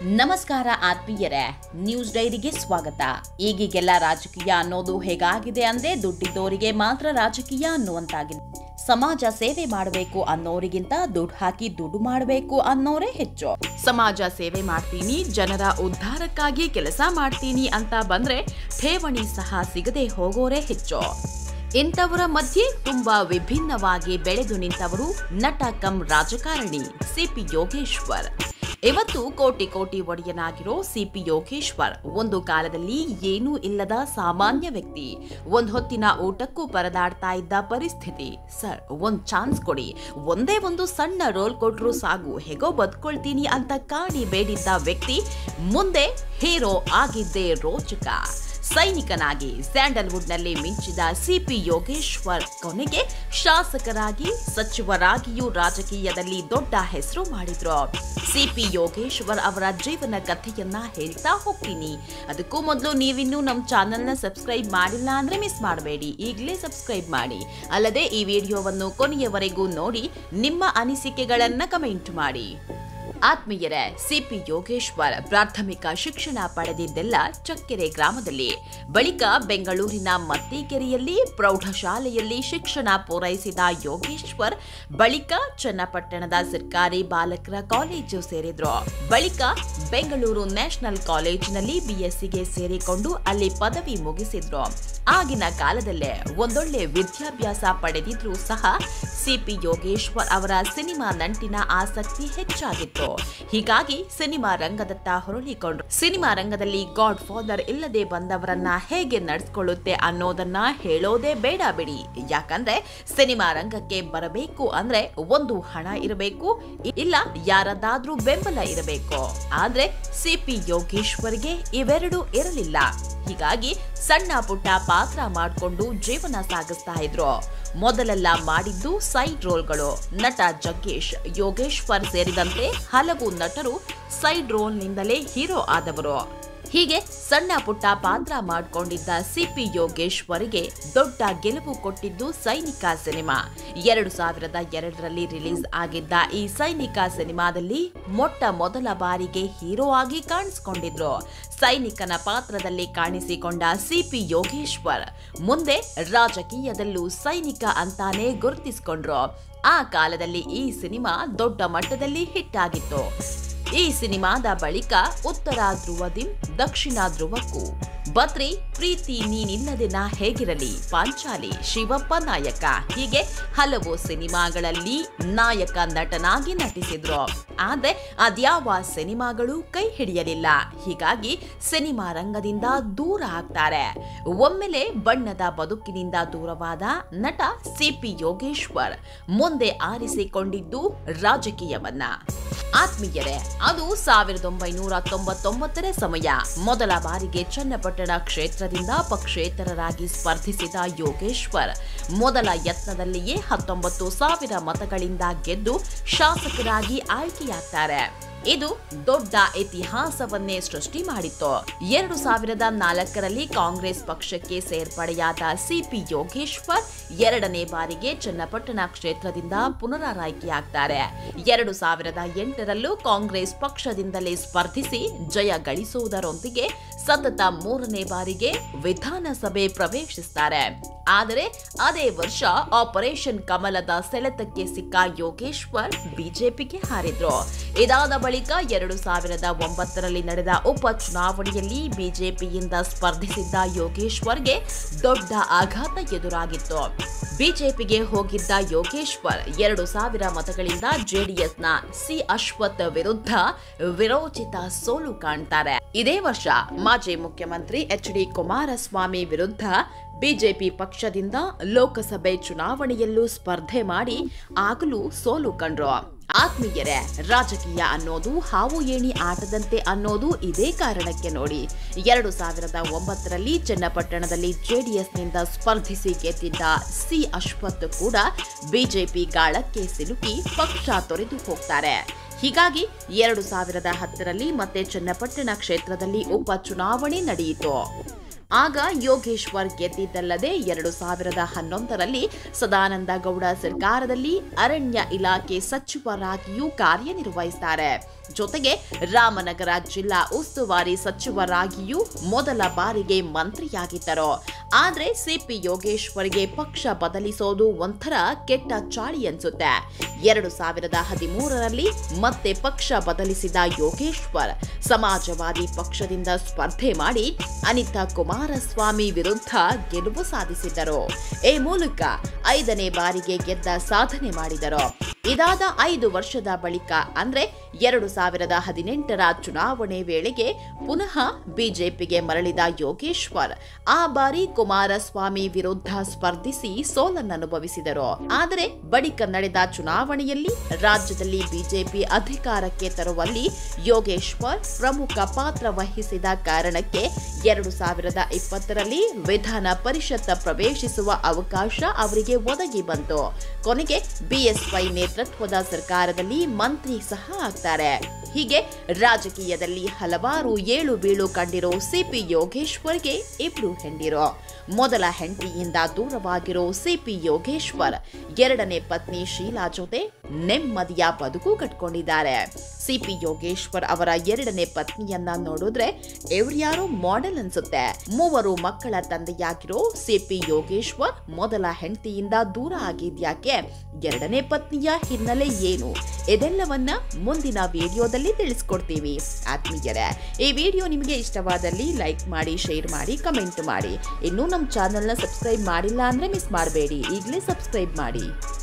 ನಮಸ್ಕಾರ ಆತ್ಮೀಯರೇ ನ್ಯೂಸ್ ಡೈರಿಗೆ ಸ್ವಾಗತ ಈಗೀಗೆಲ್ಲ ರಾಜಕೀಯ ಅನ್ನೋದು ಹೇಗಾಗಿದೆ ಅಂದ್ರೆ ದುಡ್ಡಿದ್ದೋರಿಗೆ ಮಾತ್ರ ರಾಜಕೀಯ ಅನ್ನುವಂತಾಗಿದೆ ಸಮಾಜ ಸೇವೆ ಮಾಡಬೇಕು ಅನ್ನೋರಿಗಿಂತ ದುಡ್ಡು ಹಾಕಿ ದುಡ್ಡು ಮಾಡಬೇಕು ಅನ್ನೋರೇ ಹೆಚ್ಚು ಸಮಾಜ ಸೇವೆ ಮಾಡ್ತೀನಿ ಜನರ ಉದ್ಧಾರಕ್ಕಾಗಿ ಕೆಲಸ ಮಾಡ್ತೀನಿ ಅಂತ ಬಂದ್ರೆ ಠೇವಣಿ ಸಹ ಸಿಗದೆ ಹೋಗೋರೇ ಹೆಚ್ಚು ಇಂಥವರ ಮಧ್ಯೆ ತುಂಬಾ ವಿಭಿನ್ನವಾಗಿ ಬೆಳೆದು ನಿಂತವರು ನಟ ಕಂ ರಾಜಕಾರಣಿ ಸಿಪಿ ಯೋಗೇಶ್ವರ್ ಇವತ್ತು ಕೋಟಿ ಕೋಟಿ ಒಡೆಯನಾಗಿರೋ ಸಿಪಿ ಯೋಗೇಶ್ವರ್ ಒಂದು ಕಾಲದಲ್ಲಿ ಏನೂ ಇಲ್ಲದ ಸಾಮಾನ್ಯ ವ್ಯಕ್ತಿ ಒಂದ್ ಹೊತ್ತಿನ ಊಟಕ್ಕೂ ಪರದಾಡ್ತಾ ಇದ್ದ ಪರಿಸ್ಥಿತಿ ಸರ್ ಒಂದ್ ಚಾನ್ಸ್ ಕೊಡಿ ಒಂದೇ ಒಂದು ಸಣ್ಣ ರೋಲ್ ಕೊಟ್ರು ಸಾಕು ಹೇಗೋ ಬದ್ಕೊಳ್ತೀನಿ ಅಂತ ಕಾಣಿ ಬೇಡಿದ್ದ ವ್ಯಕ್ತಿ ಮುಂದೆ ಹೀರೋ ಆಗಿದ್ದೇ ರೋಚಕ ಸೈನಿಕನಾಗಿ ಸ್ಯಾಂಡಲ್ವುಡ್ನಲ್ಲಿ ಮಿಂಚಿದ ಸಿಪಿ ಯೋಗೇಶ್ವರ್ ಕೊನೆಗೆ ಶಾಸಕರಾಗಿ ಸಚಿವರಾಗಿಯೂ ರಾಜಕೀಯದಲ್ಲಿ ದೊಡ್ಡ ಹೆಸರು ಮಾಡಿದ್ರು ಸಿಪಿ ಯೋಗೇಶ್ವರ್ ಅವರ ಜೀವನ ಕಥೆಯನ್ನ ಹೇಳ್ತಾ ಹೋಗ್ತೀನಿ ಅದಕ್ಕೂ ಮೊದಲು ನೀವಿನ್ನೂ ನಮ್ಮ ಚಾನೆಲ್ನ ಸಬ್ಸ್ಕ್ರೈಬ್ ಮಾಡಿಲ್ಲ ಅಂದ್ರೆ ಮಿಸ್ ಮಾಡಬೇಡಿ ಈಗಲೇ ಸಬ್ಸ್ಕ್ರೈಬ್ ಮಾಡಿ ಅಲ್ಲದೆ ಈ ವಿಡಿಯೋವನ್ನು ಕೊನೆಯವರೆಗೂ ನೋಡಿ ನಿಮ್ಮ ಅನಿಸಿಕೆಗಳನ್ನ ಕಮೆಂಟ್ ಮಾಡಿ ಆತ್ಮೀಯರೇ ಸಿಪಿ ಯೋಗೇಶ್ವರ್ ಪ್ರಾಥಮಿಕ ಶಿಕ್ಷಣ ಪಡೆದಿದ್ದೆಲ್ಲ ಚಕ್ಕೆರೆ ಗ್ರಾಮದಲ್ಲಿ ಬಳಿಕ ಬೆಂಗಳೂರಿನ ಮತ್ತಿಕೆರೆಯಲ್ಲಿ ಪ್ರೌಢಶಾಲೆಯಲ್ಲಿ ಶಿಕ್ಷಣ ಪೂರೈಸಿದ ಯೋಗೇಶ್ವರ್ ಬಳಿಕ ಚನ್ನಪಟ್ಟಣದ ಸರ್ಕಾರಿ ಬಾಲಕರ ಕಾಲೇಜು ಸೇರಿದ್ರು ಬಳಿಕ ಬೆಂಗಳೂರು ನ್ಯಾಷನಲ್ ಕಾಲೇಜಿನಲ್ಲಿ ಬಿಎಸ್ಸಿಗೆ ಸೇರಿಕೊಂಡು ಅಲ್ಲಿ ಪದವಿ ಮುಗಿಸಿದ್ರು ಆಗಿನ ಕಾಲದಲ್ಲೇ ಒಂದೊಳ್ಳೆ ವಿದ್ಯಾಭ್ಯಾಸ ಪಡೆದಿದ್ರೂ ಸಹ ಸಿಪಿ ಯೋಗೇಶ್ವರ್ ಅವರ ಸಿನಿಮಾ ನಂಟಿನ ಆಸಕ್ತಿ ಹೆಚ್ಚಾಗಿತ್ತು ಹೀಗಾಗಿ ಸಿನಿಮಾ ರಂಗದತ್ತ ಹೊರಳಿಕೊಂಡ್ರು ಸಿನಿಮಾ ರಂಗದಲ್ಲಿ ಗಾಡ್ ಫಾದರ್ ಇಲ್ಲದೆ ಬಂದವರನ್ನ ಹೇಗೆ ನಡೆಸ್ಕೊಳ್ಳುತ್ತೆ ಅನ್ನೋದನ್ನ ಹೇಳೋದೇ ಬೇಡ ಬಿಡಿ ಯಾಕಂದ್ರೆ ಸಿನಿಮಾ ರಂಗಕ್ಕೆ ಬರಬೇಕು ಅಂದ್ರೆ ಒಂದು ಹಣ ಇರಬೇಕು ಇಲ್ಲ ಯಾರದಾದ್ರೂ ಬೆಂಬಲ ಇರಬೇಕು ಆದ್ರೆ ಸಿಪಿ ಯೋಗೇಶ್ವರ್ಗೆ ಇವೆರಡೂ ಇರಲಿಲ್ಲ ಹೀಗಾಗಿ ಸಣ್ಣ ಪುಟ್ಟ ಪಾತ್ರ ಮಾಡಿಕೊಂಡು ಜೀವನ ಸಾಗಿಸ್ತಾ ಇದ್ರು ಮೊದಲೆಲ್ಲ ಮಾಡಿದ್ದು ಸೈಡ್ ರೋಲ್ಗಳು ನಟ ಜಗ್ಗೇಶ್ ಯೋಗೇಶ್ವರ್ ಸೇರಿದಂತೆ ಹಲವು ನಟರು ಸೈಡ್ ರೋಲ್ನಿಂದಲೇ ಹೀರೋ ಆದವರು ಹೀಗೆ ಸಣ್ಣ ಪುಟ್ಟ ಪಾತ್ರ ಮಾಡಿಕೊಂಡಿದ್ದ ಸಿಪಿ ಯೋಗೇಶ್ವರಿಗೆ ದೊಡ್ಡ ಗೆಲುವು ಕೊಟ್ಟಿದ್ದು ಸೈನಿಕ ಸಿನಿಮಾ ಎರಡು ಸಾವಿರದ ಎರಡರಲ್ಲಿ ರಿಲೀಸ್ ಆಗಿದ್ದ ಈ ಸೈನಿಕ ಸಿನಿಮಾದಲ್ಲಿ ಮೊಟ್ಟ ಮೊದಲ ಬಾರಿಗೆ ಹೀರೋ ಆಗಿ ಕಾಣಿಸಿಕೊಂಡಿದ್ರು ಸೈನಿಕನ ಪಾತ್ರದಲ್ಲಿ ಕಾಣಿಸಿಕೊಂಡ ಸಿಪಿ ಯೋಗೇಶ್ವರ್ ಮುಂದೆ ರಾಜಕೀಯದಲ್ಲೂ ಸೈನಿಕ ಅಂತಾನೆ ಗುರುತಿಸಿಕೊಂಡ್ರು ಆ ಕಾಲದಲ್ಲಿ ಈ ಸಿನಿಮಾ ದೊಡ್ಡ ಮಟ್ಟದಲ್ಲಿ ಹಿಟ್ ಆಗಿತ್ತು ಈ ಸಿನಿಮಾದ ಬಳಿಕ ಉತ್ತರ ಧ್ರುವದಿಂ ದಕ್ಷಿಣ ಧ್ರುವಕ್ಕೂ ಬದ್ರಿ ಪ್ರೀತಿ ನೀನಿಲ್ಲದೆ ನಾ ಹೇಗಿರಲಿ ಪಾಂಚಾಲಿ ಶಿವಪ್ಪ ನಾಯಕ ಹೀಗೆ ಹಲವು ಸಿನಿಮಾಗಳಲ್ಲಿ ನಾಯಕ ನಟನಾಗಿ ನಟಿಸಿದ್ರು ಆದ್ರೆ ಅದ್ಯಾವ ಸಿನಿಮಾಗಳು ಕೈ ಹಿಡಿಯಲಿಲ್ಲ ಹೀಗಾಗಿ ಸಿನಿಮಾ ರಂಗದಿಂದ ದೂರ ಆಗ್ತಾರೆ ಒಮ್ಮೆಲೆ ಬಣ್ಣದ ಬದುಕಿನಿಂದ ದೂರವಾದ ನಟ ಸಿಪಿ ಯೋಗೇಶ್ವರ್ ಮುಂದೆ ಆರಿಸಿಕೊಂಡಿದ್ದು ರಾಜಕೀಯವನ್ನ ಆತ್ಮೀಯರೇ ಅದು ಸಾವಿರದ ಒಂಬೈನೂರ ತೊಂಬತ್ತೊಂಬತ್ತರ ಸಮಯ ಮೊದಲ ಬಾರಿಗೆ ಚನ್ನಪಟ್ಟಣ ಕ್ಷೇತ್ರದಿಂದ ಪಕ್ಷೇತರರಾಗಿ ಸ್ಪರ್ಧಿಸಿದ ಯೋಗೇಶ್ವರ್ ಮೊದಲ ಯತ್ನದಲ್ಲಿಯೇ ಹತ್ತೊಂಬತ್ತು ಸಾವಿರ ಮತಗಳಿಂದ ಗೆದ್ದು ಶಾಸಕರಾಗಿ ಆಯ್ಕೆಯಾಗ್ತಾರೆ ಇದು ದೊಡ್ಡ ಇತಿಹಾಸವನ್ನೇ ಸೃಷ್ಟಿ ಮಾಡಿತ್ತು ಎರಡು ಸಾವಿರದ ನಾಲ್ಕರಲ್ಲಿ ಕಾಂಗ್ರೆಸ್ ಪಕ್ಷಕ್ಕೆ ಸೇರ್ಪಡೆಯಾದ ಸಿಪಿ ಯೋಗೇಶ್ವರ್ ಎರಡನೇ ಬಾರಿಗೆ ಚನ್ನಪಟ್ಟಣ ಕ್ಷೇತ್ರದಿಂದ ಪುನರಾಯ್ಕೆಯಾಗ್ತಾರೆ ಎರಡು ಸಾವಿರದ ಎಂಟರಲ್ಲೂ ಕಾಂಗ್ರೆಸ್ ಪಕ್ಷದಿಂದಲೇ ಸ್ಪರ್ಧಿಸಿ ಜಯ ಗಳಿಸುವುದರೊಂದಿಗೆ ಸತತ ಮೂರನೇ ಬಾರಿಗೆ ವಿಧಾನಸಭೆ ಪ್ರವೇಶಿಸುತ್ತಾರೆ ಆದರೆ ಅದೇ ವರ್ಷ ಆಪರೇಷನ್ ಕಮಲದ ಸೆಳೆತಕ್ಕೆ ಸಿಕ್ಕ ಯೋಗೇಶ್ವರ್ ಬಿಜೆಪಿಗೆ ಹಾರಿದ್ರು ಇದಾದ ಬಳಿಕ ಎರಡು ಸಾವಿರದ ಒಂಬತ್ತರಲ್ಲಿ ನಡೆದ ಉಪ ಚುನಾವಣೆಯಲ್ಲಿ ಬಿಜೆಪಿಯಿಂದ ಸ್ಪರ್ಧಿಸಿದ್ದ ಯೋಗೇಶ್ವರ್ಗೆ ದೊಡ್ಡ ಆಘಾತ ಎದುರಾಗಿತ್ತು ಬಿಜೆಪಿಗೆ ಹೋಗಿದ್ದ ಯೋಗೇಶ್ವರ್ ಎರಡು ಸಾವಿರ ಮತಗಳಿಂದ ಜೆಡಿಎಸ್ನ ಸಿ ಅಶ್ವಥ್ ವಿರುದ್ಧ ವಿರೋಚಿತ ಸೋಲು ಕಾಣ್ತಾರೆ ಇದೇ ವರ್ಷ ಮಾಜಿ ಮುಖ್ಯಮಂತ್ರಿ ಎಚ್ ಡಿ ಕುಮಾರಸ್ವಾಮಿ ವಿರುದ್ಧ ಬಿಜೆಪಿ ಪಕ್ಷದಿಂದ ಲೋಕಸಭೆ ಚುನಾವಣೆಯಲ್ಲೂ ಸ್ಪರ್ಧೆ ಮಾಡಿ ಆಗಲೂ ಸೋಲು ಕಂಡ್ರು ಆತ್ಮೀಯರೇ ರಾಜಕೀಯ ಅನ್ನೋದು ಹಾವು ಏಣಿ ಆಟದಂತೆ ಅನ್ನೋದು ಇದೇ ಕಾರಣಕ್ಕೆ ನೋಡಿ ಎರಡು ಸಾವಿರದ ಒಂಬತ್ತರಲ್ಲಿ ಚನ್ನಪಟ್ಟಣದಲ್ಲಿ ಜೆಡಿಎಸ್ನಿಂದ ಸ್ಪರ್ಧಿಸಿ ಗೆದ್ದಿದ್ದ ಸಿ ಅಶ್ವಥ್ ಕೂಡ ಬಿಜೆಪಿ ಗಾಳಕ್ಕೆ ಸಿಲುಕಿ ಪಕ್ಷ ತೊರೆದು ಹೋಗ್ತಾರೆ ಹೀಗಾಗಿ ಎರಡು ಸಾವಿರದ ಹತ್ತರಲ್ಲಿ ಮತ್ತೆ ಚನ್ನಪಟ್ಟಣ ಕ್ಷೇತ್ರದಲ್ಲಿ ಉಪ ಚುನಾವಣೆ ನಡೆಯಿತು ಆಗ ಯೋಗೇಶ್ವರ್ ಗೆದ್ದಿದ್ದಲ್ಲದೆ ಎರಡು ಸಾವಿರದ ಹನ್ನೊಂದರಲ್ಲಿ ಸದಾನಂದ ಗೌಡ ಸರ್ಕಾರದಲ್ಲಿ ಅರಣ್ಯ ಇಲಾಖೆ ಸಚಿವರಾಗಿಯೂ ಕಾರ್ಯನಿರ್ವಹಿಸುತ್ತಾರೆ ಜೊತೆಗೆ ರಾಮನಗರ ಜಿಲ್ಲಾ ಉಸ್ತುವಾರಿ ಸಚಿವರಾಗಿಯೂ ಮೊದಲ ಬಾರಿಗೆ ಮಂತ್ರಿಯಾಗಿದ್ದರು ಆದ್ರೆ ಸಿಪಿ ಯೋಗೇಶ್ವರ್ಗೆ ಪಕ್ಷ ಬದಲಿಸೋದು ಒಂಥರ ಕೆಟ್ಟ ಚಾಳಿ ಅನ್ಸುತ್ತೆ ಎರಡು ಸಾವಿರದ ಹದಿಮೂರರಲ್ಲಿ ಮತ್ತೆ ಪಕ್ಷ ಬದಲಿಸಿದ ಯೋಗೇಶ್ವರ್ ಸಮಾಜವಾದಿ ಪಕ್ಷದಿಂದ ಸ್ಪರ್ಧೆ ಮಾಡಿ ಅನಿತಾ ಕುಮಾರಸ್ವಾಮಿ ವಿರುದ್ಧ ಗೆಲುವು ಸಾಧಿಸಿದ್ದರು ಈ ಮೂಲಕ ಐದನೇ ಬಾರಿಗೆ ಗೆದ್ದ ಸಾಧನೆ ಮಾಡಿದರು ಇದಾದ ಐದು ವರ್ಷದ ಬಳಿಕ ಅಂದ್ರೆ ಎರಡು ಸಾವಿರದ ಹದಿನೆಂಟರ ಚುನಾವಣೆ ವೇಳೆಗೆ ಪುನಃ ಬಿಜೆಪಿಗೆ ಮರಳಿದ ಯೋಗೇಶ್ವರ್ ಆ ಬಾರಿ ಕುಮಾರಸ್ವಾಮಿ ವಿರುದ್ಧ ಸ್ಪರ್ಧಿಸಿ ಸೋಲನ್ನನುಭವಿಸಿದರು ಆದರೆ ಬಳಿಕ ನಡೆದ ಚುನಾವಣೆಯಲ್ಲಿ ರಾಜ್ಯದಲ್ಲಿ ಬಿಜೆಪಿ ಅಧಿಕಾರಕ್ಕೆ ತರುವಲ್ಲಿ ಯೋಗೇಶ್ವರ್ ಪ್ರಮುಖ ಪಾತ್ರ ವಹಿಸಿದ ಕಾರಣಕ್ಕೆ ಎರಡು ಸಾವಿರದ ಇಪ್ಪತ್ತರಲ್ಲಿ ವಿಧಾನ ಪರಿಷತ್ ಪ್ರವೇಶಿಸುವ ಅವಕಾಶ ಅವರಿಗೆ ಒದಗಿ ಬಂತು ಕೊನೆಗೆ ಬಿಎಸ್ವೈ ನೇತೃತ್ವದ ಸರ್ಕಾರದಲ್ಲಿ ಮಂತ್ರಿ ಸಹ ಆಗ್ತಾರೆ ಹೀಗೆ ರಾಜಕೀಯದಲ್ಲಿ ಹಲವಾರು ಏಳು ಬೀಳು ಕಂಡಿರೋ ಸಿಪಿ ಯೋಗೇಶ್ವರ್ಗೆ ಇಬ್ರು ಹೆಂಡಿರೋ ಮೊದಲ ಹೆಂಡತಿಯಿಂದ ದೂರವಾಗಿರೋ ಸಿಪಿ ಯೋಗೇಶ್ವರ್ ಎರಡನೇ ಪತ್ನಿ ಶೀಲಾ ಜೊತೆ ನೆಮ್ಮದಿಯ ಬದುಕು ಕಟ್ಕೊಂಡಿದ್ದಾರೆ ಸಿಪಿ ಯೋಗೇಶ್ವರ್ ಅವರ ಎರಡನೇ ಪತ್ನಿಯನ್ನ ನೋಡಿದ್ರೆ ಇವ್ರ್ಯಾರೋ ಮಾಡೆಲ್ ಅನ್ಸುತ್ತೆ ಮೂವರು ಮಕ್ಕಳ ತಂದೆಯಾಗಿರೋ ಸಿಪಿ ಯೋಗೇಶ್ವರ್ ಮೊದಲ ಹೆಂಡತಿಯಿಂದ ದೂರ ಆಗಿದ್ಯಾಕೆ ಎರಡನೇ ಪತ್ನಿಯ ಹಿನ್ನೆಲೆ ಏನು ಇದೆಲ್ಲವನ್ನ ಮುಂದಿನ ವಿಡಿಯೋದಲ್ಲಿ ತಿಳಿಸ್ಕೊಡ್ತೀವಿ ಆತ್ಮೀಯರೇ ಈ ವಿಡಿಯೋ ನಿಮಗೆ ಇಷ್ಟವಾದಲ್ಲಿ ಲೈಕ್ ಮಾಡಿ ಶೇರ್ ಮಾಡಿ ಕಮೆಂಟ್ ಮಾಡಿ ಇನ್ನೂ ನಮ್ಮ ಚಾನೆಲ್ನ ಸಬ್ಸ್ಕ್ರೈಬ್ ಮಾಡಿಲ್ಲ ಅಂದ್ರೆ ಮಿಸ್ ಮಾಡಬೇಡಿ ಈಗಲೇ ಸಬ್ಸ್ಕ್ರೈಬ್ ಮಾಡಿ